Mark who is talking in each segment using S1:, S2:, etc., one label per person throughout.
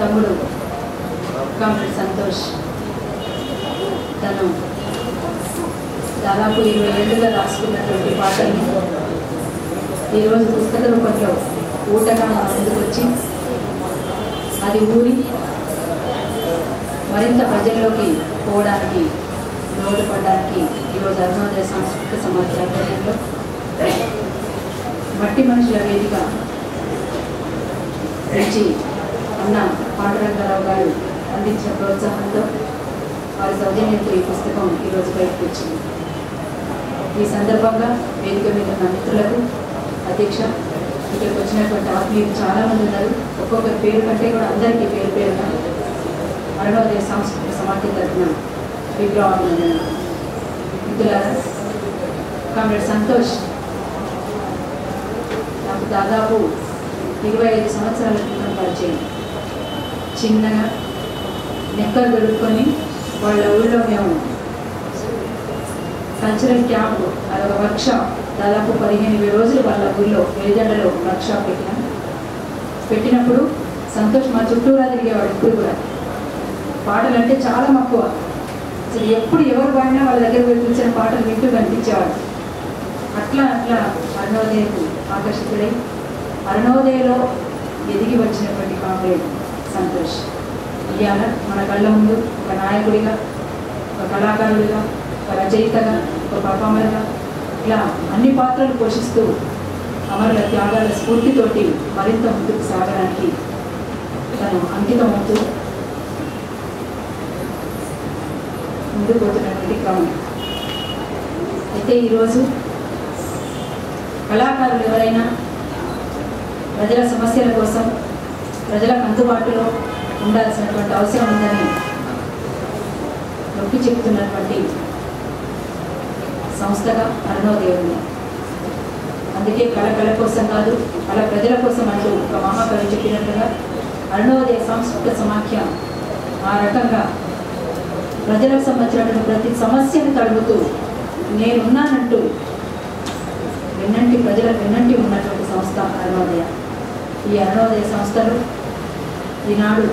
S1: తమ్ముడు కామ్రేడ్ సంతోష్ తను దాదాపు ఇరవై ఏళ్ళుగా రాసుకున్నటువంటి పాటల్ని ఈరోజు పుస్తక రూపంలో ఊటగా మన ముందుకు వచ్చి అది ఊరి మరింత ప్రజల్లోకి పోవడానికి దోహదపడడానికి ఈరోజు అరుణోదయ సాంస్కృతిక సమాఖ్య ఆధ్వర్యంలో మట్టి మనుషుల వేదిక నుంచి అన్న పాండురంగారావు గారు అందించిన ప్రోత్సాహంతో వారి సౌజన్యంతో ఈ పుస్తకం ఈరోజు బయటకు వచ్చింది ఈ సందర్భంగా వేదిక మీద ఉన్న మిత్రులకు అధ్యక్ష ఇక్కడికి వచ్చినటువంటి ఆత్మీయులు చాలా మంది ఉన్నారు ఒక్కొక్కరి పేరు కంటే కూడా అందరికీ పేరు పేరున అరుణోదయ సాంస్కృతిక సమాఖ్య తరఫున విగ్రహాభినందన మిత్రులారా కామ్రేడ్ సంతోష్ నాకు దాదాపు ఇరవై ఐదు సంవత్సరాల క్రితం పరిచయం చిన్నగా నెక్కలు దొరుకుకొని వాళ్ళ ఊళ్ళో మేము కల్చరల్ క్యాంప్ అదొక వర్క్షాప్ దాదాపు పదిహేను ఇరవై రోజులు వాళ్ళ ఊళ్ళో వెలిదండలో వర్క్షాప్ పెట్టినాం పెట్టినప్పుడు సంతోష్ మా చుట్టూరా తిరిగేవాడు ఇప్పుడు కూడా పాటలు అంటే చాలా మక్కువ అసలు ఎప్పుడు ఎవరు పాడినా వాళ్ళ దగ్గర పోయి కూర్చొని పాటలు వింటూ కనిపించేవాడు అట్లా అట్లా అరుణోదయకు ఆకర్షితుడై అరుణోదయలో ఎదిగి వచ్చినటువంటి కామ్రేడ్ సంతోష్ ఇవాళ మన కళ్ళ ముందు ఒక నాయకుడిగా ఒక కళాకారుడిగా ఒక రచయితగా ఒక పర్ఫార్మర్గా ఇలా అన్ని పాత్రలు పోషిస్తూ అమరుల త్యాగాల స్ఫూర్తితోటి మరింత ముందుకు సాగడానికి తను అంకితమవుతూ ముందుకు పోతున్నటువంటి క్రమం అయితే ఈరోజు కళాకారులు ఎవరైనా ప్రజల సమస్యల కోసం ప్రజలకు అందుబాటులో ఉండాల్సినటువంటి అవసరం ఉందని నొక్కి చెప్తున్నటువంటి సంస్థగా అరుణోదయం ఉంది అందుకే కళ కళ కోసం కాదు కళ ప్రజల కోసం అంటూ ఒక మహాకవి చెప్పినట్లుగా అరుణోదయ సాంస్కృతిక సమాఖ్య ఆ రకంగా ప్రజలకు సంబంధించినటువంటి ప్రతి సమస్యను తడుగుతూ నేనున్నానంటూ వెన్నంటి ప్రజల వెన్నంటి ఉన్నటువంటి సంస్థ అరుణోదయ ఈ అరుణోదయ సంస్థలు ఈనాడు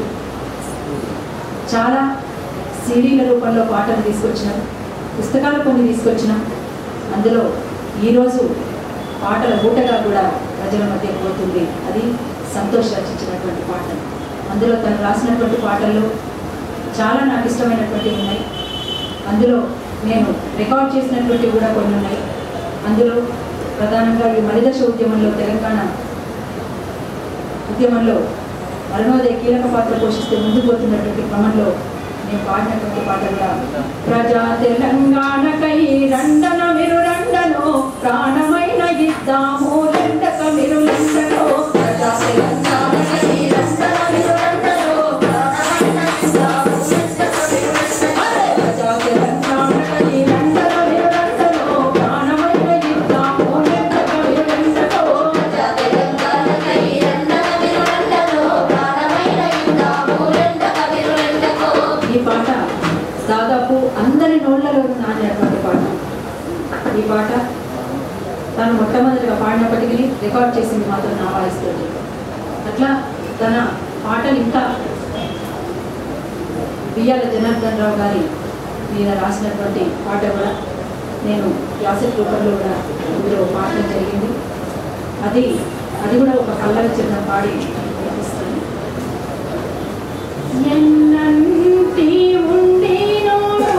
S1: చాలా సీడీల రూపంలో పాటలు తీసుకొచ్చినాం పుస్తకాలు కొన్ని తీసుకొచ్చినాం అందులో ఈరోజు పాటల ఊటగా కూడా ప్రజల మధ్య పోతుంది అది సంతోష్ రచించినటువంటి పాటలు అందులో తను రాసినటువంటి పాటల్లో చాలా నాకు ఇష్టమైనటువంటివి ఉన్నాయి అందులో నేను రికార్డ్ చేసినటువంటివి కూడా కొన్ని ఉన్నాయి అందులో ప్రధానంగా ఈ మలిదశ ఉద్యమంలో తెలంగాణ ఉద్యమంలో అరుణోదయ కీలక పాత్ర పోషిస్తూ ముందుకు పోతున్నటువంటి క్రమంలో నేను పాడినటువంటి పాట కూడా ప్రజా తెలంగాణకై రండన మిరు రండనో ప్రాణమైన ఇద్దాము రెండక మిరు లండనో ప్రజా తెలంగాణకై రండన మిరు రండనో ప్రాణమైన ఇద్దాము రెండక మిరు లండనో. ప్రజా తెలంగాణకై రండన మిరు రండనో ప్రాణమైన ఇద్దాము రెండక మిరు లండనో. ప్రజా తెలంగాణకై రండన మిరు రండనో ప్రాణమైన ఇద్దాము రెండక మిరు లండనో. ఈ పాట దాదాపు అందరి నోళ్లలో నానేటువంటి పాట ఈ పాట తను మొట్టమొదటిగా పాడినప్పటికీ రికార్డ్ చేసింది మాత్రం నా వాయిస్తుంది అట్లా తన పాటలు ఇంకా బియ్యాల జనార్దన్ రావు గారి మీద రాసినటువంటి పాట కూడా నేను క్లాసిక్ రూపంలో కూడా ఇందులో పాడడం జరిగింది అది అది కూడా ఒక కళ్ళకి చిన్న పాడి వినిపిస్తుంది ఎన్నంటి ఉండేనోడు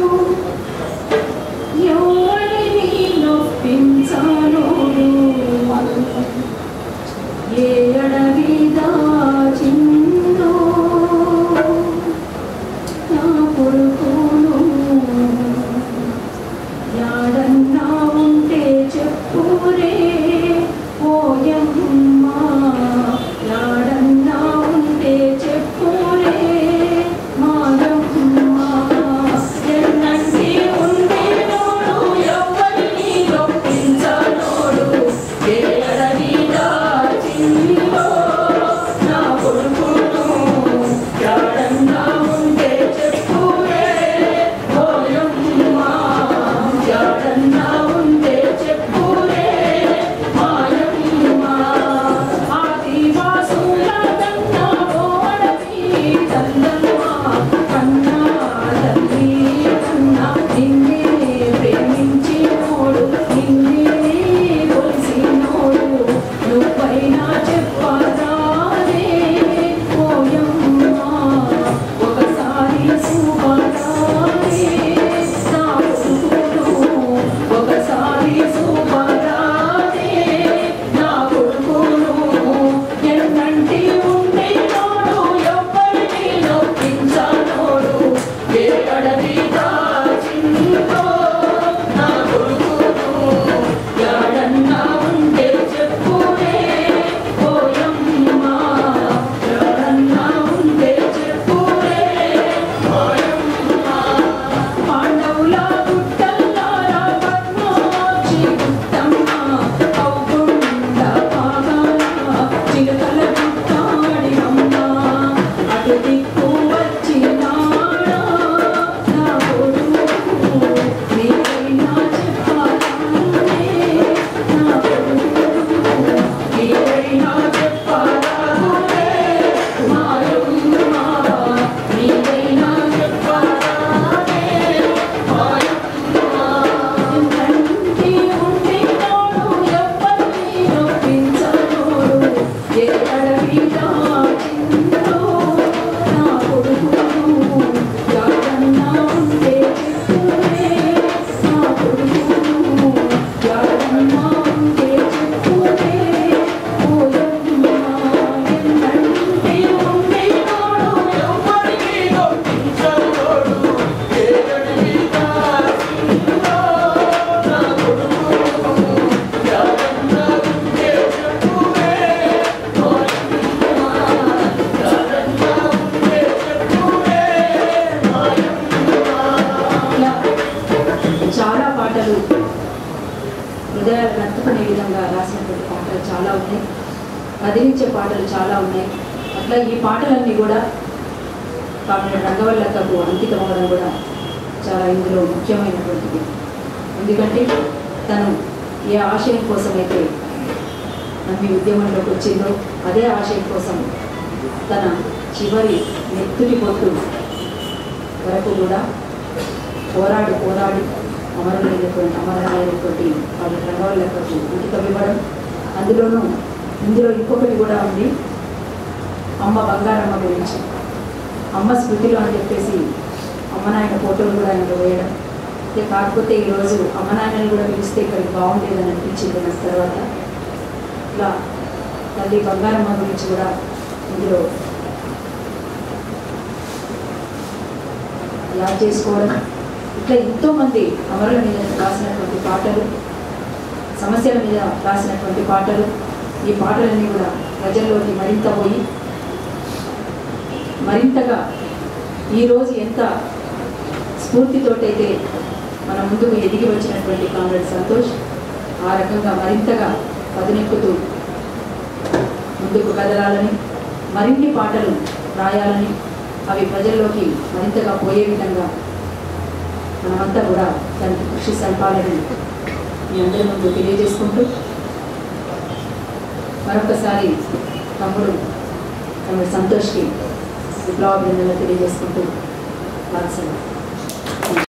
S1: ఎవరిని నొప్పించాలోడు ఏ అడవి దాచిందో నా కొడుకును యాడన్నా ఉంటే చెప్పురే ఓయమ్మా మీద చిందో నా కొడుకును ఎవరన్నా ఉంటే చెప్పురే నా కొడుకును ఎవరన్నా ఉంటే చెప్పురే ఓయమ్మ ఎన్నంటే ఉండేవాడు ఇలా చాలా పాటలు హృదయాలు నట్టుకునే విధంగా రాసినటువంటి పాటలు చాలా ఉన్నాయి కదిలించే పాటలు చాలా ఉన్నాయి అట్లా ఈ పాటలన్నీ కూడా కామెడీ రంగవల్లక్కకు అంకితం అవ్వడం కూడా చాలా ఇందులో ముఖ్యమైనటువంటిది ఎందుకంటే తను ఏ ఆశయం కోసమైతే నమ్మి ఉద్యమంలోకి వచ్చిందో అదే ఆశయం కోసం తన చివరి నెత్తుటి పొత్తు వరకు కూడా పోరాడి పోరాడి అమరులైనటువంటి అమరమైనటువంటి వాళ్ళ రంగవల్లకు అంకితం ఇవ్వడం అందులోనూ ఇందులో ఇంకొకటి కూడా ఉంది అమ్మ బంగారమ్మ గురించి అమ్మ స్మృతిలో అని చెప్పేసి అమ్మ నాయన ఫోటోలు కూడా ఆయన వేయడం అయితే కాకపోతే ఈరోజు అమ్మ నాయనని కూడా పిలిస్తే ఇక్కడికి బాగుండేదని అనిపించింది నాకు తర్వాత ఇట్లా తల్లి బంగారమ్మ గురించి కూడా ఇందులో యాడ్ చేసుకోవడం ఇట్లా ఎంతో మంది అమరుల మీద రాసినటువంటి పాటలు సమస్యల మీద రాసినటువంటి పాటలు ఈ పాటలన్నీ కూడా ప్రజల్లోకి మరింత పోయి మరింతగా ఈరోజు ఎంత స్ఫూర్తితోటైతే మన ముందుకు ఎదిగి వచ్చినటువంటి కామ్రేడ్ సంతోష్ ఆ రకంగా మరింతగా పదునెక్కుతూ ముందుకు కదలాలని మరిన్ని పాటలు రాయాలని అవి ప్రజల్లోకి మరింతగా పోయే విధంగా మనమంతా కూడా దానికి కృషి సల్పాలని మీ అందరి ముందు తెలియజేసుకుంటూ మరొకసారి తమ్ముడు తమ్ముడు సంతోష్కి విప్లవాభినందనలు తెలియజేసుకుంటూ వాత్సల్యం